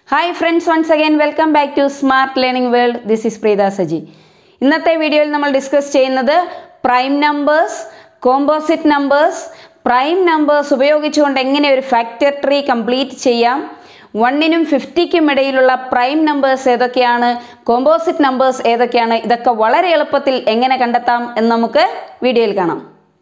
hi friends once again welcome back to smart learning world this is Preetha Saji ഇന്നത്തെ വീഡിയോയിൽ നമ്മൾ discuss ചെയ്യുന്നത് prime numbers composite numbers prime numbers ഉപയോഗിച്ചുകൊണ്ട് എങ്ങനെ ഒരു ഫാക്ടർ ട്രീ കംപ്ലീറ്റ് ചെയ്യാം വണ്ണിനും ഫിഫ്റ്റിക്കും ഇടയിലുള്ള പ്രൈം നമ്പേഴ്സ് ഏതൊക്കെയാണ് കോമ്പോസിറ്റ് നമ്പേഴ്സ് ഏതൊക്കെയാണ് ഇതൊക്കെ വളരെ എളുപ്പത്തിൽ എങ്ങനെ കണ്ടെത്താം എന്ന് നമുക്ക് വീഡിയോയിൽ കാണാം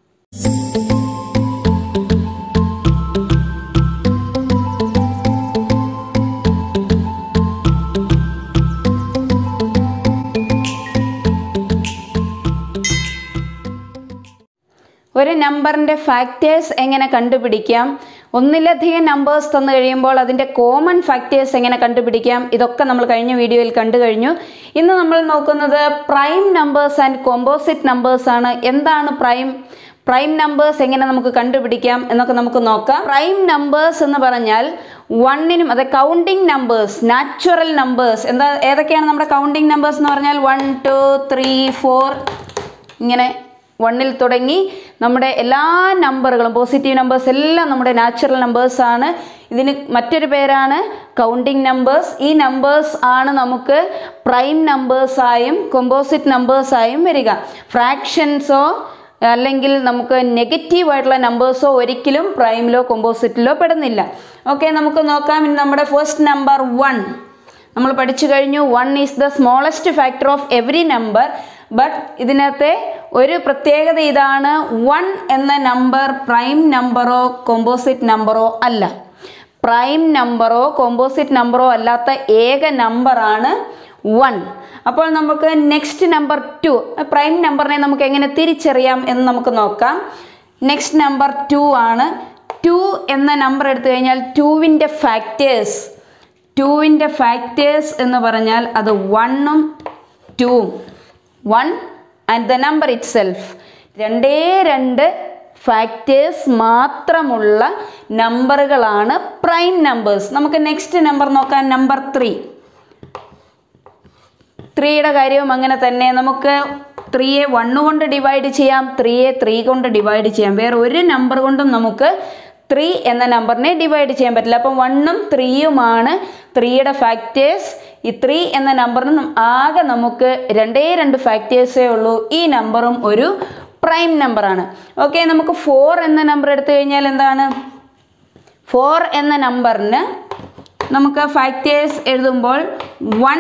ഒരു നമ്പറിൻ്റെ ഫാക്ടേഴ്സ് എങ്ങനെ കണ്ടുപിടിക്കാം ഒന്നിലധികം നമ്പേഴ്സ് തന്നു കഴിയുമ്പോൾ അതിൻ്റെ കോമൺ ഫാക്ടേഴ്സ് എങ്ങനെ കണ്ടുപിടിക്കാം ഇതൊക്കെ നമ്മൾ കഴിഞ്ഞ വീഡിയോയിൽ കണ്ടു കഴിഞ്ഞു ഇന്ന് നമ്മൾ നോക്കുന്നത് prime numbers and composite numbers ആണ് എന്താണ് പ്രൈം പ്രൈം നമ്പേഴ്സ് എങ്ങനെ നമുക്ക് കണ്ടുപിടിക്കാം എന്നൊക്കെ നമുക്ക് നോക്കാം പ്രൈം നമ്പേഴ്സ് എന്ന് പറഞ്ഞാൽ വണ്ണിനും അത് കൗണ്ടിങ് നമ്പേഴ്സ് നാച്ചുറൽ നമ്പേഴ്സ് എന്താ ഏതൊക്കെയാണ് നമ്മുടെ കൗണ്ടിങ് നമ്പേഴ്സ് എന്ന് പറഞ്ഞാൽ വൺ ടു ത്രീ ഫോർ ഇങ്ങനെ വണ്ണിൽ തുടങ്ങി നമ്മുടെ എല്ലാ നമ്പറുകളും പോസിറ്റീവ് നമ്പേഴ്സ് എല്ലാം നമ്മുടെ നാച്ചുറൽ നമ്പേഴ്സ് ആണ് ഇതിന് മറ്റൊരു പേരാണ് കൗണ്ടിങ് നമ്പേഴ്സ് ഈ നമ്പേഴ്സ് ആണ് നമുക്ക് പ്രൈം നമ്പേഴ്സായും കോമ്പോസിറ്റ് നമ്പേഴ്സായും വരിക ഫ്രാക്ഷൻസോ അല്ലെങ്കിൽ നമുക്ക് നെഗറ്റീവ് ആയിട്ടുള്ള നമ്പേഴ്സോ ഒരിക്കലും പ്രൈമിലോ കോമ്പോസിറ്റിലോ പെടുന്നില്ല ഓക്കെ നമുക്ക് നോക്കാം ഇനി നമ്മുടെ ഫസ്റ്റ് നമ്പർ വൺ നമ്മൾ പഠിച്ചു കഴിഞ്ഞു one is the smallest factor of every number but ഇതിനകത്തെ ഒരു പ്രത്യേകത ഇതാണ് വൺ എന്ന നമ്പർ പ്രൈം നമ്പറോ കോമ്പോസിറ്റ് നമ്പറോ അല്ല പ്രൈം നമ്പറോ കോമ്പോസിറ്റ് നമ്പറോ അല്ലാത്ത ഏക നമ്പറാണ് വൺ അപ്പോൾ നമുക്ക് നെക്സ്റ്റ് നമ്പർ ടു പ്രൈം നമ്പറിനെ നമുക്ക് എങ്ങനെ തിരിച്ചറിയാം എന്ന് നമുക്ക് നോക്കാം നെക്സ്റ്റ് നമ്പർ ടു ആണ് ടു എന്ന നമ്പർ എടുത്തു കഴിഞ്ഞാൽ ടുവിൻ്റെ ഫാക്ടേഴ്സ് ടുവിൻ്റെ ഫാക്ടേഴ്സ് എന്ന് പറഞ്ഞാൽ അത് വണ്ണും ടൂവും one and the number itself രണ്ടേ രണ്ട് ഫാക്ടേഴ്സ് മാത്രമുള്ള നമ്പറുകളാണ് പ്രൈം നമ്പേഴ്സ് നമുക്ക് നെക്സ്റ്റ് നമ്പർ നോക്കാം നമ്പർ ത്രീ ത്രീയുടെ കാര്യവും അങ്ങനെ തന്നെ നമുക്ക് ത്രീയെ വണ്ണ് കൊണ്ട് ഡിവൈഡ് ചെയ്യാം ത്രീയെ ത്രീ കൊണ്ട് ഡിവൈഡ് ചെയ്യാം വേറെ ഒരു നമ്പർ കൊണ്ടും നമുക്ക് ത്രീ എന്ന നമ്പറിനെ ഡിവൈഡ് ചെയ്യാൻ പറ്റില്ല അപ്പം വണ്ണും ത്രീയുമാണ് ത്രീയുടെ ഫാക്ടേഴ്സ് ഈ ത്രീ എന്ന നമ്പറിന് ആകെ നമുക്ക് രണ്ടേ രണ്ട് ഫാക്ടേഴ്സേ ഉള്ളൂ ഈ നമ്പറും ഒരു പ്രൈം നമ്പറാണ് ഓക്കെ നമുക്ക് ഫോർ എന്ന നമ്പർ എടുത്തു കഴിഞ്ഞാൽ എന്താണ് ഫോർ എന്ന നമ്പറിന് നമുക്ക് ഫാക്ടേഴ്സ് എഴുതുമ്പോൾ വൺ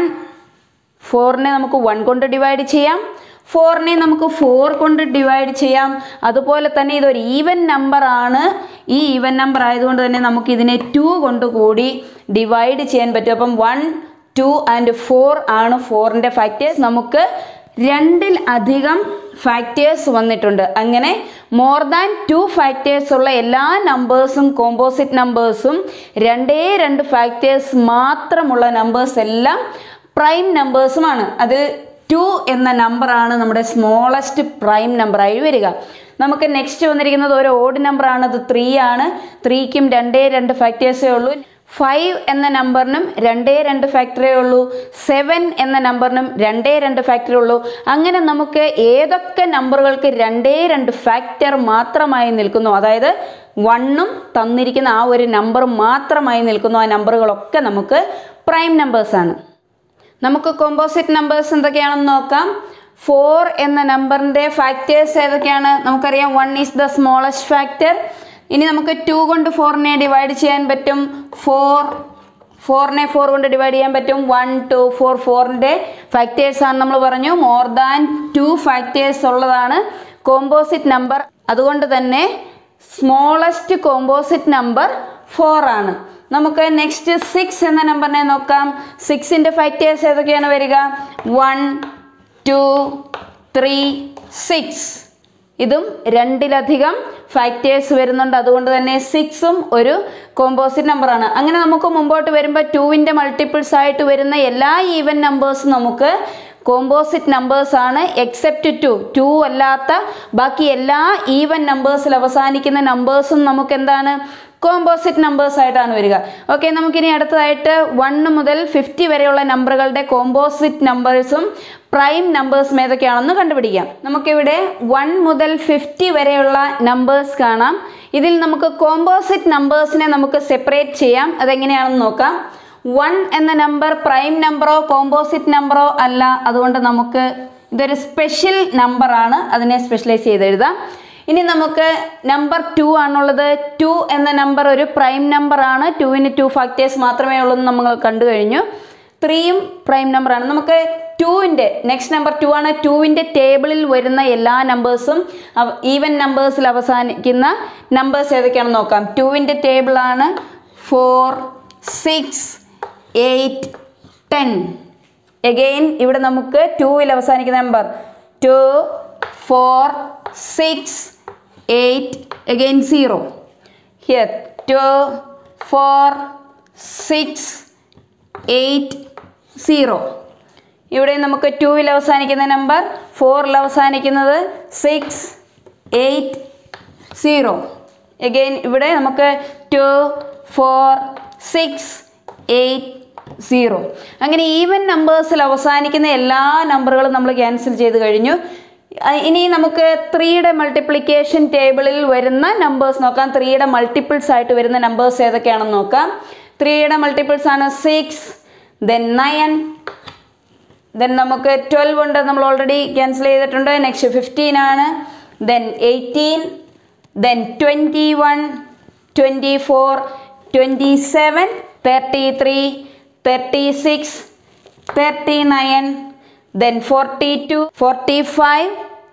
ഫോറിനെ നമുക്ക് വൺ കൊണ്ട് ഡിവൈഡ് ചെയ്യാം ഫോറിനെ നമുക്ക് ഫോർ കൊണ്ട് ഡിവൈഡ് ചെയ്യാം അതുപോലെ തന്നെ ഇതൊരു ഈവൻ നമ്പർ ആണ് ഈ ഈവൻ നമ്പർ ആയതുകൊണ്ട് തന്നെ നമുക്ക് ഇതിനെ ടു കൊണ്ട് കൂടി ഡിവൈഡ് ചെയ്യാൻ പറ്റും അപ്പം വൺ ടു ആൻഡ് ഫോർ ആണ് ഫോറിൻ്റെ ഫാക്ടേഴ്സ് നമുക്ക് രണ്ടിൽ അധികം ഫാക്ടേഴ്സ് വന്നിട്ടുണ്ട് അങ്ങനെ മോർ ദാൻ ടു ഫാക്ടേഴ്സ് ഉള്ള എല്ലാ നമ്പേഴ്സും കോമ്പോസിറ്റ് നമ്പേഴ്സും രണ്ടേ രണ്ട് ഫാക്ടേഴ്സ് മാത്രമുള്ള നമ്പേഴ്സ് എല്ലാം പ്രൈം നമ്പേഴ്സുമാണ് അത് ടു എന്ന നമ്പറാണ് നമ്മുടെ സ്മോളസ്റ്റ് പ്രൈം നമ്പറായി വരിക നമുക്ക് നെക്സ്റ്റ് വന്നിരിക്കുന്നത് ഒരു ഓഡ് നമ്പറാണ് അത് ത്രീ ആണ് ത്രീക്കും രണ്ടേ രണ്ട് ഫാക്ടേഴ്സേ ഉള്ളൂ ഫൈവ് എന്ന നമ്പറിനും രണ്ടേ രണ്ട് ഫാക്ടറേ ഉള്ളൂ സെവൻ എന്ന നമ്പറിനും രണ്ടേ രണ്ട് ഫാക്ടറേ ഉള്ളൂ അങ്ങനെ നമുക്ക് ഏതൊക്കെ നമ്പറുകൾക്ക് രണ്ടേ രണ്ട് ഫാക്ടർ മാത്രമായി നിൽക്കുന്നു അതായത് വണ്ണും തന്നിരിക്കുന്ന ആ ഒരു നമ്പർ മാത്രമായി നിൽക്കുന്നു ആ നമ്പറുകളൊക്കെ നമുക്ക് പ്രൈം നമ്പേഴ്സാണ് നമുക്ക് കോമ്പോസിറ്റ് നമ്പേഴ്സ് എന്തൊക്കെയാണെന്ന് നോക്കാം ഫോർ എന്ന നമ്പറിൻ്റെ ഫാക്ടേഴ്സ് ഏതൊക്കെയാണ് നമുക്കറിയാം one is the smallest factor ഇനി നമുക്ക് ടു കൊണ്ട് ഫോറിനെ ഡിവൈഡ് ചെയ്യാൻ പറ്റും ഫോർ ഫോറിനെ ഫോർ കൊണ്ട് ഡിവൈഡ് ചെയ്യാൻ പറ്റും വൺ ടു ഫോർ ഫോറിൻ്റെ ഫാക്ടേഴ്സ് ആണ് നമ്മൾ പറഞ്ഞു മോർ ദാൻ ടു ഫാക്ടേഴ്സ് ഉള്ളതാണ് കോമ്പോസിറ്റ് നമ്പർ അതുകൊണ്ട് തന്നെ സ്മോളസ്റ്റ് കോമ്പോസിറ്റ് നമ്പർ ഫോർ ആണ് നമുക്ക് നെക്സ്റ്റ് സിക്സ് എന്ന നമ്പറിനെ നോക്കാം സിക്സിൻ്റെ ഫാക്ടേഴ്സ് ഏതൊക്കെയാണ് വരിക വൺ ടു ത്രീ സിക്സ് ഇതും രണ്ടിലധികം ഫാക്ടേഴ്സ് വരുന്നുണ്ട് അതുകൊണ്ട് തന്നെ സിക്സും ഒരു കോമ്പോസിറ്റ് നമ്പറാണ് അങ്ങനെ നമുക്ക് മുമ്പോട്ട് വരുമ്പോൾ ടുവിൻ്റെ മൾട്ടിപ്പിൾസ് ആയിട്ട് വരുന്ന എല്ലാ ഈവൻ നമ്പേഴ്സും നമുക്ക് കോമ്പോസിറ്റ് നമ്പേഴ്സ് ആണ് എക്സെപ്റ്റ് ടു ടു അല്ലാത്ത ബാക്കി എല്ലാ ഈവൻ നമ്പേഴ്സിൽ അവസാനിക്കുന്ന നമ്പേഴ്സും നമുക്ക് എന്താണ് കോമ്പോസിറ്റ് നമ്പേഴ്സ് ആയിട്ടാണ് വരിക ഓക്കെ നമുക്കിനി അടുത്തതായിട്ട് വണ്ണ് മുതൽ ഫിഫ്റ്റി വരെയുള്ള നമ്പറുകളുടെ കോമ്പോസിറ്റ് നമ്പേഴ്സും പ്രൈം നമ്പേഴ്സും ഏതൊക്കെയാണെന്ന് കണ്ടുപിടിക്കാം നമുക്കിവിടെ വൺ മുതൽ ഫിഫ്റ്റി വരെയുള്ള നമ്പേഴ്സ് കാണാം ഇതിൽ നമുക്ക് കോമ്പോസിറ്റ് നമ്പേഴ്സിനെ നമുക്ക് സെപ്പറേറ്റ് ചെയ്യാം അതെങ്ങനെയാണെന്ന് നോക്കാം വൺ എന്ന നമ്പർ പ്രൈം നമ്പറോ കോമ്പോസിറ്റ് നമ്പറോ അല്ല അതുകൊണ്ട് നമുക്ക് ഇതൊരു സ്പെഷ്യൽ നമ്പറാണ് അതിനെ സ്പെഷ്യലൈസ് ചെയ്ത് എഴുതാം ഇനി നമുക്ക് നമ്പർ ടു ആണുള്ളത് ടു എന്ന നമ്പർ ഒരു പ്രൈം നമ്പറാണ് ടുവിന് ടു ഫാക്ടേഴ്സ് മാത്രമേ ഉള്ളൂ എന്ന് നമ്മൾ കണ്ടു കഴിഞ്ഞു ത്രീയും പ്രൈം നമ്പറാണ് നമുക്ക് ടുവിൻ്റെ നെക്സ്റ്റ് നമ്പർ ടു ആണ് ടുവിൻ്റെ ടേബിളിൽ വരുന്ന എല്ലാ നമ്പേഴ്സും ഈവൻ നമ്പേഴ്സിൽ അവസാനിക്കുന്ന നമ്പേഴ്സ് ഏതൊക്കെയാണെന്ന് നോക്കാം ടുവിൻ്റെ ടേബിളാണ് four six eight ten again ഇവിടെ നമുക്ക് ടൂവിൽ അവസാനിക്കുന്ന number two four six eight again zero here two four six eight zero ഇവിടെ നമുക്ക് ടൂവിൽ അവസാനിക്കുന്ന നമ്പർ ഫോറിൽ അവസാനിക്കുന്നത് സിക്സ് എയ്റ്റ് സീറോ എഗെയിൻ ഇവിടെ നമുക്ക് two four six eight zero അങ്ങനെ ഈവൻ നമ്പേഴ്സിൽ അവസാനിക്കുന്ന എല്ലാ നമ്പറുകളും നമ്മൾ ക്യാൻസൽ ചെയ്ത് കഴിഞ്ഞു അഹ് ഇനി നമുക്ക് ത്രീയുടെ മൾട്ടിപ്ലിക്കേഷൻ ടേബിളിൽ വരുന്ന നമ്പേഴ്സ് നോക്കാം ത്രീയുടെ മൾട്ടിപ്പിൾസ് ആയിട്ട് വരുന്ന നമ്പേഴ്സ് ഏതൊക്കെയാണെന്ന് നോക്കാം ത്രീയുടെ മൾട്ടിപ്പിൾസ് ആണ് സിക്സ് ദെൻ നയൻ ദെൻ നമുക്ക് ട്വൽവ് ഉണ്ട് നമ്മൾ ഓൾറെഡി ക്യാൻസൽ ചെയ്തിട്ടുണ്ട് നെക്സ്റ്റ് ഫിഫ്റ്റീൻ ആണ് then eighteen then twenty one twenty four twenty seven thirty three thirty six thirty nine then forty two forty five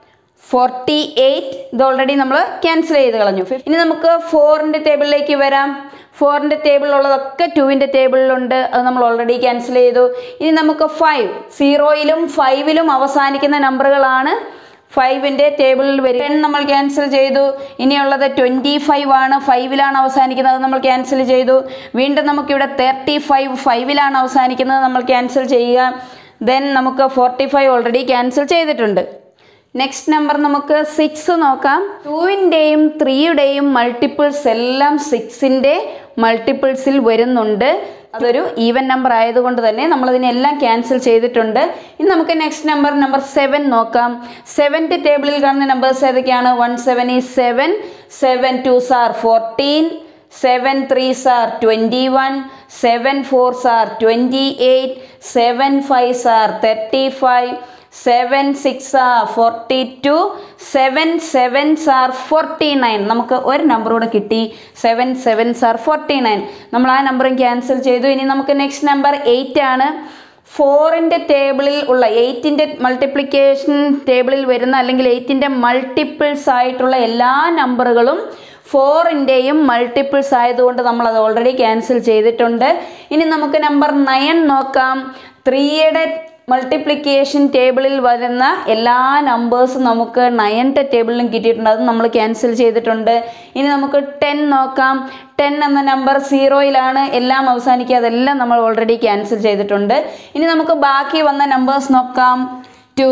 forty eight ഇത് already നമ്മൾ cancel ചെയ്ത് കളഞ്ഞു ഫിഫ്- ഇനി നമുക്ക് ഫോറിൻ്റെ ടേബിളിലേക്ക് വരാം ഫോറിൻ്റെ ടേബിളിലുള്ളതൊക്കെ ടുവിൻ്റെ ടേബിളിലുണ്ട് അത് നമ്മൾ ഓൾറെഡി ക്യാൻസൽ ചെയ്തു ഇനി നമുക്ക് ഫൈവ് സീറോയിലും ഫൈവിലും അവസാനിക്കുന്ന നമ്പറുകളാണ് ഫൈവിൻ്റെ ടേബിളിൽ വരും ടെൻ നമ്മൾ ക്യാൻസൽ ചെയ്തു ഇനിയുള്ളത് ട്വൻറ്റി ഫൈവ് ആണ് ഫൈവിലാണ് അവസാനിക്കുന്നത് അത് നമ്മൾ ക്യാൻസൽ ചെയ്തു വീണ്ടും നമുക്കിവിടെ തേർട്ടി ഫൈവ് ഫൈവിലാണ് അവസാനിക്കുന്നത് നമ്മൾ ക്യാൻസൽ ചെയ്യുക ദെൻ നമുക്ക് ഫോർട്ടി ഫൈവ് ഓൾറെഡി ക്യാൻസൽ ചെയ്തിട്ടുണ്ട് നെക്സ്റ്റ് നമ്പർ നമുക്ക് സിക്സ് നോക്കാം ടൂവിൻ്റെയും ത്രീയുടെയും മൾട്ടിപ്പിൾസ് എല്ലാം സിക്സിൻ്റെ മൾട്ടിപ്പിൾസിൽ വരുന്നുണ്ട് അതൊരു ഈവൻ നമ്പർ ആയതുകൊണ്ട് തന്നെ നമ്മളതിനെല്ലാം ക്യാൻസൽ ചെയ്തിട്ടുണ്ട് ഇനി നമുക്ക് നെക്സ്റ്റ് നമ്പർ നമ്പർ സെവൻ നോക്കാം സെവൻ്റെ ടേബിളിൽ കാണുന്ന നമ്പേഴ്സ് ഏതൊക്കെയാണ് വൺ സെവൻ ഈ seven seven two za fourteen seven three za twenty one seven four za twenty eight seven five za thirty five seven six are forty two seven seven za forty nine നമുക്ക് ഒരു number കൂടെ കിട്ടി seven seven za forty nine നമ്മൾ ആ നമ്പറും cancel ചെയ്തു ഇനി നമുക്ക് നെക്സ്റ്റ് നമ്പർ എയ്റ്റ് ആണ് ഫോറിൻ്റെ ടേബിളിൽ ഉള്ള എയ്റ്റിൻ്റെ മൾട്ടിപ്ലിക്കേഷൻ ടേബിളിൽ വരുന്ന അല്ലെങ്കിൽ എയ്റ്റിൻ്റെ മൾട്ടിപ്പിൾസ് ആയിട്ടുള്ള എല്ലാ നമ്പറുകളും ഫോറിൻ്റെയും മൾട്ടിപ്പിൾസ് ആയതുകൊണ്ട് നമ്മൾ അത് ഓൾറെഡി ക്യാൻസൽ ചെയ്തിട്ടുണ്ട് ഇനി നമുക്ക് നമ്പർ നയൻ നോക്കാം ത്രീയുടെ മൾട്ടിപ്ലിക്കേഷൻ ടേബിളിൽ വരുന്ന എല്ലാ നമ്പേഴ്സും നമുക്ക് നയൻ്റെ ടേബിളിലും കിട്ടിയിട്ടുണ്ട് അത് നമ്മൾ ക്യാൻസൽ ചെയ്തിട്ടുണ്ട് ഇനി നമുക്ക് ടെൻ നോക്കാം ടെൻ എന്ന നമ്പർ സീറോയിലാണ് എല്ലാം അവസാനിക്കുക അതെല്ലാം നമ്മൾ ഓൾറെഡി ക്യാൻസൽ ചെയ്തിട്ടുണ്ട് ഇനി നമുക്ക് ബാക്കി വന്ന നമ്പേഴ്സ് നോക്കാം two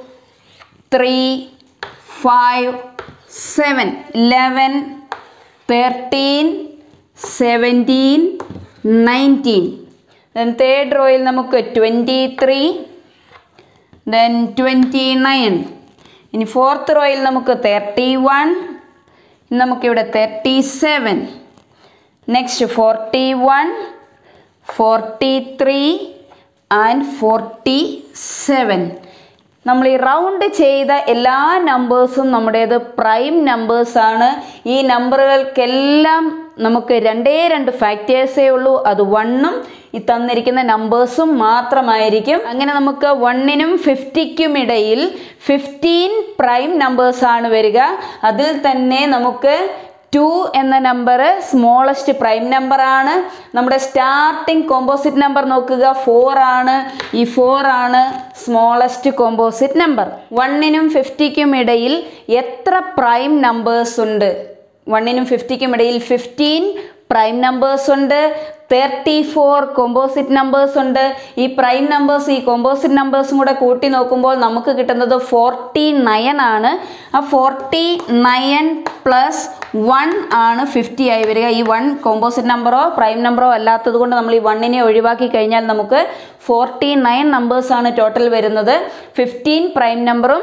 three five seven eleven thirteen seventeen nineteen then third റോയിൽ നമുക്ക് twenty three then twenty nine ഇനി ഫോർത്ത് റോയിൽ നമുക്ക് തേർട്ടി വൺ നമുക്കിവിടെ thirty seven next forty one forty three and forty seven നമ്മൾ ഈ റൗണ്ട് ചെയ്ത എല്ലാ നമ്പേഴ്സും നമ്മുടേത് പ്രൈം നമ്പേഴ്സാണ് ഈ നമ്പറുകൾക്കെല്ലാം നമുക്ക് രണ്ടേ രണ്ട് ഫാക്ടേഴ്സേ ഉള്ളൂ അത് വണ്ണും ഈ തന്നിരിക്കുന്ന നമ്പേഴ്സും മാത്രമായിരിക്കും അങ്ങനെ നമുക്ക് വണ്ണിനും ഫിഫ്റ്റിക്കും ഇടയിൽ ഫിഫ്റ്റീൻ പ്രൈം നമ്പേഴ്സാണ് വരിക അതിൽ തന്നെ നമുക്ക് ടു എന്ന നമ്പർ സ്മോളസ്റ്റ് പ്രൈം നമ്പർ ആണ് നമ്മുടെ സ്റ്റാർട്ടിംഗ് കോമ്പോസിറ്റ് നമ്പർ നോക്കുക ഫോർ ആണ് ഈ ഫോർ ആണ് സ്മോളസ്റ്റ് കോമ്പോസിറ്റ് നമ്പർ വണ്ണിനും ഫിഫ്റ്റിക്കും ഇടയിൽ എത്ര പ്രൈം നമ്പേഴ്സ് ഉണ്ട് വണ്ണിനും ഫിഫ്റ്റിക്കും ഇടയിൽ ഫിഫ്റ്റീൻ പ്രൈം നമ്പേഴ്സ് ഉണ്ട് തേർട്ടി ഫോർ കോമ്പോസിറ്റ് നമ്പേഴ്സ് ഉണ്ട് ഈ പ്രൈം നമ്പേഴ്സ് ഈ കോമ്പോസിറ്റ് നമ്പേഴ്സും കൂടെ കൂട്ടി നോക്കുമ്പോൾ നമുക്ക് കിട്ടുന്നത് ഫോർട്ടി നയൻ ആണ് ആ ഫോർട്ടി നയൻ പ്ലസ് വൺ ആണ് ഫിഫ്റ്റി ആയി വരിക ഈ വൺ കോമ്പോസിറ്റ് നമ്പറോ പ്രൈം നമ്പറോ അല്ലാത്തത് കൊണ്ട് നമ്മൾ ഈ വണ്ണിനെ ഒഴിവാക്കി കഴിഞ്ഞാൽ നമുക്ക് ഫോർട്ടി നയൻ നമ്പേഴ്സാണ് ടോട്ടൽ വരുന്നത് ഫിഫ്റ്റീൻ പ്രൈം നമ്പറും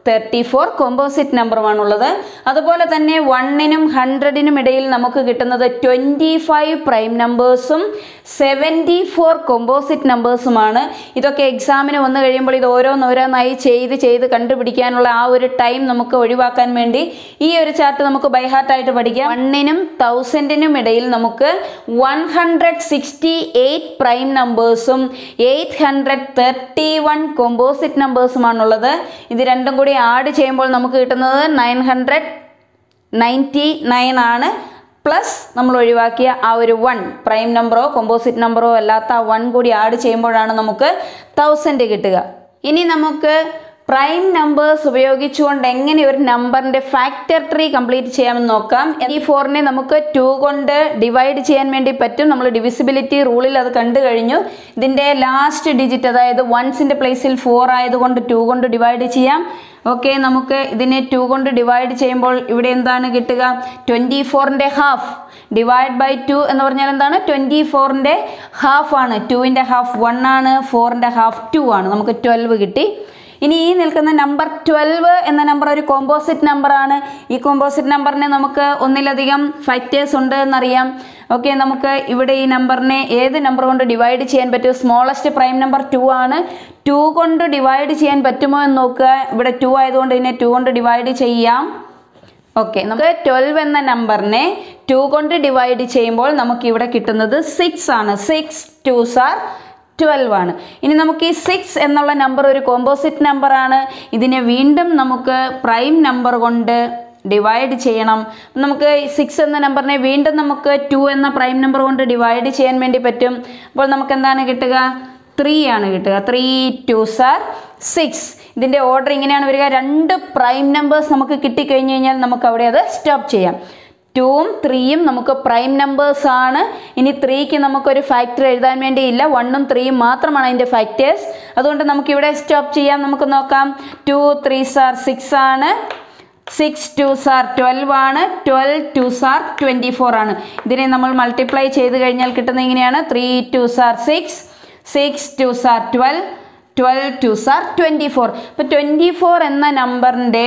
തേർട്ടി ഫോർ കോമ്പോസിറ്റ് നമ്പറുമാണുള്ളത് അതുപോലെ തന്നെ വണ്ണിനും ഹൺഡ്രഡിനും ഇടയിൽ നമുക്ക് കിട്ടുന്നത് ട്വൻറ്റി ഫൈവ് പ്രൈം നമ്പേഴ്സും സെവൻറ്റി ഫോർ കോമ്പോസിറ്റ് നമ്പേഴ്സുമാണ് ഇതൊക്കെ എക്സാമിന് വന്നു കഴിയുമ്പോൾ ഇത് ഓരോന്നോരോന്നായി ചെയ്ത് ചെയ്ത് കണ്ടുപിടിക്കാനുള്ള ആ ഒരു ടൈം നമുക്ക് ഒഴിവാക്കാൻ വേണ്ടി ഈ ഒരു ചാർട്ട് നമുക്ക് ബൈഹാർട്ടായിട്ട് പഠിക്കാം വണ്ണിനും തൗസൻഡിനും ഇടയിൽ നമുക്ക് one hundred sixty eight prime നമ്പേഴ്സും eight hundred thirty one composite നമ്പേഴ്സുമാണുള്ളത് ഇത് രണ്ടും കൂടി ആഡ് ചെയ്യുമ്പോൾ നമുക്ക് കിട്ടുന്നത് നയൻ ഹൺഡ്രഡ് നയൻറ്റി നയൻ ആണ് പ്ലസ് നമ്മൾ ഒഴിവാക്കിയ ആ ഒരു വൺ പ്രൈം നമ്പറോ കോമ്പോസിറ്റ് നമ്പറോ അല്ലാത്ത ആ വൺ കൂടി ആഡ് ചെയ്യുമ്പോഴാണ് നമുക്ക് തൗസൻഡ് കിട്ടുക ഇനി നമുക്ക് പ്രൈം നമ്പേഴ്സ് ഉപയോഗിച്ചുകൊണ്ട് എങ്ങനെ ഒരു നമ്പറിൻ്റെ ഫാക്ടർ ട്രീ കംപ്ലീറ്റ് ചെയ്യാമെന്ന് നോക്കാം ഈ ഫോറിനെ നമുക്ക് ടു കൊണ്ട് ഡിവൈഡ് ചെയ്യാൻ വേണ്ടി പറ്റും നമ്മൾ ഡിവിസിബിലിറ്റി റൂളിൽ അത് കണ്ടു കഴിഞ്ഞു ഇതിൻ്റെ ലാസ്റ്റ് ഡിജിറ്റ് അതായത് വൺസിൻ്റെ പ്ലേസിൽ ഫോർ ആയതുകൊണ്ട് ടു കൊണ്ട് ഡിവൈഡ് ചെയ്യാം ഓക്കെ നമുക്ക് ഇതിനെ ടു കൊണ്ട് ഡിവൈഡ് ചെയ്യുമ്പോൾ ഇവിടെ എന്താണ് കിട്ടുക ട്വൻറ്റി ഫോറിൻ്റെ ഹാഫ് ഡിവൈഡ് ബൈ ടു എന്ന് പറഞ്ഞാൽ എന്താണ് ട്വൻറ്റി ഫോറിൻ്റെ ഹാഫ് ആണ് ടുവിൻ്റെ ഹാഫ് വൺ ആണ് ഫോറിൻ്റെ ഹാഫ് ടു ആണ് നമുക്ക് ട്വൽവ് കിട്ടി ഇനി ഈ നിൽക്കുന്ന നമ്പർ ട്വൽവ് എന്ന നമ്പർ ഒരു കോമ്പോസിറ്റ് നമ്പറാണ് ഈ കോമ്പോസിറ്റ് നമ്പറിനെ നമുക്ക് ഒന്നിലധികം ഫാക്ടേഴ്സ് ഉണ്ട് എന്നറിയാം ഓക്കെ നമുക്ക് ഇവിടെ ഈ നമ്പറിനെ ഏത് നമ്പർ കൊണ്ട് ഡിവൈഡ് ചെയ്യാൻ പറ്റും സ്മോളസ്റ്റ് പ്രൈം നമ്പർ ടു ആണ് ടു കൊണ്ട് ഡിവൈഡ് ചെയ്യാൻ പറ്റുമോ എന്ന് നോക്കുക ഇവിടെ ടു ആയതുകൊണ്ട് ഇതിനെ ടു കൊണ്ട് ഡിവൈഡ് ചെയ്യാം ഓക്കെ നമുക്ക് ട്വൽവ് എന്ന നമ്പറിനെ ടു കൊണ്ട് ഡിവൈഡ് ചെയ്യുമ്പോൾ നമുക്ക് ഇവിടെ കിട്ടുന്നത് സിക്സ് ആണ് സിക്സ് ടൂസ് ആർ ട്വൽവ് ആണ് ഇനി നമുക്ക് ഈ സിക്സ് എന്നുള്ള നമ്പർ ഒരു കോമ്പോസിറ്റ് നമ്പറാണ് ഇതിനെ വീണ്ടും നമുക്ക് പ്രൈം നമ്പർ കൊണ്ട് ഡിവൈഡ് ചെയ്യണം നമുക്ക് സിക്സ് എന്ന നമ്പറിനെ വീണ്ടും നമുക്ക് ടു എന്ന പ്രൈം നമ്പർ കൊണ്ട് ഡിവൈഡ് ചെയ്യാൻ വേണ്ടി പറ്റും അപ്പോൾ നമുക്ക് എന്താണ് കിട്ടുക ത്രീ ആണ് കിട്ടുക ത്രീ ടു സാർ സിക്സ് ഇതിൻ്റെ ഓർഡർ ഇങ്ങനെയാണ് വരിക രണ്ട് പ്രൈം നമ്പേഴ്സ് നമുക്ക് കിട്ടിക്കഴിഞ്ഞ് കഴിഞ്ഞാൽ നമുക്ക് അവിടെ അത് സ്റ്റോപ്പ് ചെയ്യാം ടൂവും ത്രീയും നമുക്ക് പ്രൈം നമ്പേഴ്സ് ആണ് ഇനി ത്രീക്ക് നമുക്കൊരു ഫാക്ടർ എഴുതാൻ വേണ്ടിയില്ല വണ്ണും ത്രീയും മാത്രമാണ് അതിൻ്റെ ഫാക്ടേഴ്സ് അതുകൊണ്ട് നമുക്കിവിടെ സ്റ്റോപ്പ് ചെയ്യാം നമുക്ക് നോക്കാം ടു ത്രീ സാർ സിക്സ് ആണ് സിക്സ് ടു സാർ ട്വൽവ് ആണ് twelve two za twenty four ആണ് ഇതിനെ നമ്മൾ മൾട്ടിപ്ലൈ ചെയ്ത് കഴിഞ്ഞാൽ കിട്ടുന്നത് ഇങ്ങനെയാണ് three two za six six two za twelve twelve two za twenty four ഇപ്പോൾ ട്വൻറ്റി ഫോർ എന്ന നമ്പറിൻ്റെ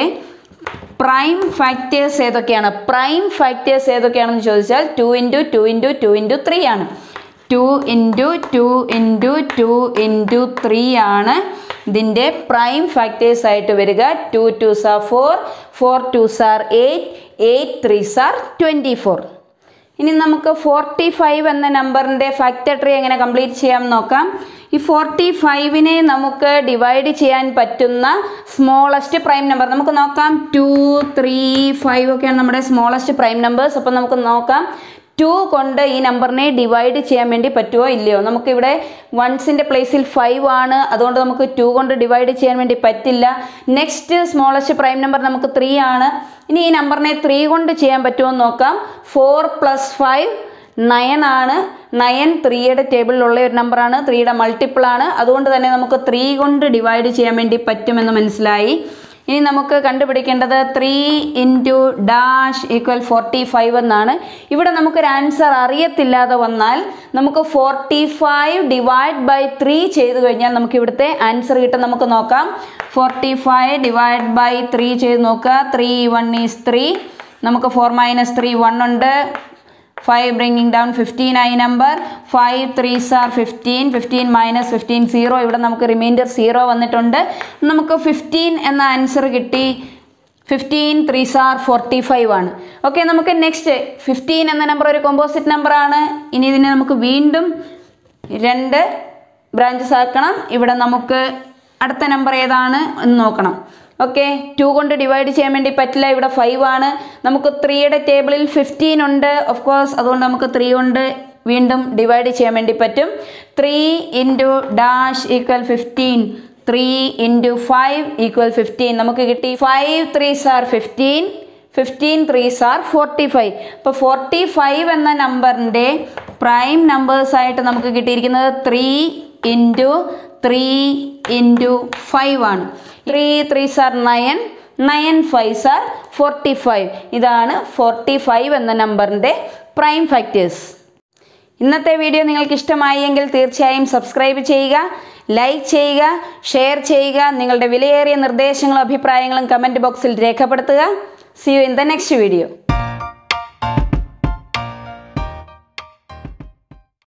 പ്രൈം ഫാക്ടേഴ്സ് ഏതൊക്കെയാണ് പ്രൈം ഫാക്ടേഴ്സ് ഏതൊക്കെയാണെന്ന് ചോദിച്ചാൽ two into two into two into three ആണ് two into two into two into three ആണ് ഇതിൻ്റെ prime factors ആയിട്ട് വരിക two two za four four two za eight eight three za twenty four ഇനി നമുക്ക് forty five എന്ന നമ്പറിൻ്റെ factor tree എങ്ങനെ കംപ്ലീറ്റ് ചെയ്യാം നോക്കാം ഈ ഫോർട്ടി ഫൈവിനെ നമുക്ക് ഡിവൈഡ് ചെയ്യാൻ പറ്റുന്ന സ്മോളസ്റ്റ് പ്രൈം നമ്പർ നമുക്ക് നോക്കാം ടു ത്രീ ഫൈവ് ഒക്കെയാണ് നമ്മുടെ സ്മോളസ്റ്റ് പ്രൈം നമ്പേഴ്സ് അപ്പോൾ നമുക്ക് നോക്കാം ടു കൊണ്ട് ഈ നമ്പറിനെ ഡിവൈഡ് ചെയ്യാൻ വേണ്ടി പറ്റുമോ ഇല്ലയോ നമുക്കിവിടെ വൺസിൻ്റെ പ്ലേസിൽ ഫൈവ് ആണ് അതുകൊണ്ട് നമുക്ക് ടു കൊണ്ട് ഡിവൈഡ് ചെയ്യാൻ വേണ്ടി പറ്റില്ല നെക്സ്റ്റ് സ്മോളസ്റ്റ് പ്രൈം നമ്പർ നമുക്ക് ത്രീ ആണ് ഇനി ഈ നമ്പറിനെ ത്രീ കൊണ്ട് ചെയ്യാൻ പറ്റുമോ എന്ന് നോക്കാം ഫോർ പ്ലസ് ഫൈവ് നയൻ ആണ് നയൻ ത്രീയുടെ ടേബിളിലുള്ള ഒരു നമ്പറാണ് ത്രീയുടെ മൾട്ടിപ്പിൾ ആണ് അതുകൊണ്ട് തന്നെ നമുക്ക് ത്രീ കൊണ്ട് ഡിവൈഡ് ചെയ്യാൻ വേണ്ടി പറ്റുമെന്ന് മനസ്സിലായി ഇനി നമുക്ക് കണ്ടുപിടിക്കേണ്ടത് three into dash equal forty five എന്നാണ് ഇവിടെ നമുക്കൊരു ആൻസർ അറിയത്തില്ലാതെ വന്നാൽ നമുക്ക് forty five divide by three ചെയ്ത് കഴിഞ്ഞാൽ നമുക്ക് ഇവിടുത്തെ ആൻസർ കിട്ടും നമുക്ക് നോക്കാം forty five divide by three ചെയ്ത് നോക്കുക ത്രീ വൺ ഈസ് ത്രീ നമുക്ക് ഫോർ മൈനസ് ത്രീ വൺ ഉണ്ട് ഫൈവ് ബ്രിങ്ങിങ് ഡൗൺ ഫിഫ്റ്റീൻ ആയി number five three za fifteen fifteen minus fifteen zero ഇവിടെ നമുക്ക് റിമൈൻഡർ സീറോ വന്നിട്ടുണ്ട് നമുക്ക് ഫിഫ്റ്റീൻ എന്ന ആൻസർ കിട്ടി fifteen three za forty five ആണ് ഓക്കെ നമുക്ക് നെക്സ്റ്റ് ഫിഫ്റ്റീൻ എന്ന നമ്പർ ഒരു കോമ്പോസിറ്റ് നമ്പറാണ് ഇനി ഇതിനെ നമുക്ക് വീണ്ടും രണ്ട് ബ്രാഞ്ചസ് ആക്കണം ഇവിടെ നമുക്ക് അടുത്ത നമ്പർ ഏതാണ് എന്ന് നോക്കണം ഓക്കെ ടു കൊണ്ട് ഡിവൈഡ് ചെയ്യാൻ വേണ്ടി പറ്റില്ല ഇവിടെ ഫൈവ് ആണ് നമുക്ക് ത്രീയുടെ ടേബിളിൽ ഫിഫ്റ്റീൻ ഉണ്ട് ഓഫ് കോഴ്സ് അതുകൊണ്ട് നമുക്ക് ത്രീ കൊണ്ട് വീണ്ടും ഡിവൈഡ് ചെയ്യാൻ വേണ്ടി പറ്റും three into dash equal fifteen three into five equal fifteen നമുക്ക് കിട്ടി five three za fifteen fifteen three za forty five ഇപ്പോൾ ഫോർട്ടി ഫൈവ് എന്ന നമ്പറിൻ്റെ പ്രൈം നമ്പേഴ്സായിട്ട് നമുക്ക് കിട്ടിയിരിക്കുന്നത് three into three into five ആണ് three three za nine nine five za forty five ഇതാണ് ഫോർട്ടി ഫൈവ് എന്ന നമ്പറിൻ്റെ പ്രൈം ഫാക്ടേഴ്സ് ഇന്നത്തെ വീഡിയോ നിങ്ങൾക്ക് ഇഷ്ടമായി എങ്കിൽ തീർച്ചയായും സബ്സ്ക്രൈബ് ചെയ്യുക ലൈക്ക് ചെയ്യുക ഷെയർ ചെയ്യുക നിങ്ങളുടെ വിലയേറിയ നിർദ്ദേശങ്ങളും അഭിപ്രായങ്ങളും കമൻറ്റ് ബോക്സിൽ രേഖപ്പെടുത്തുക see you in the next video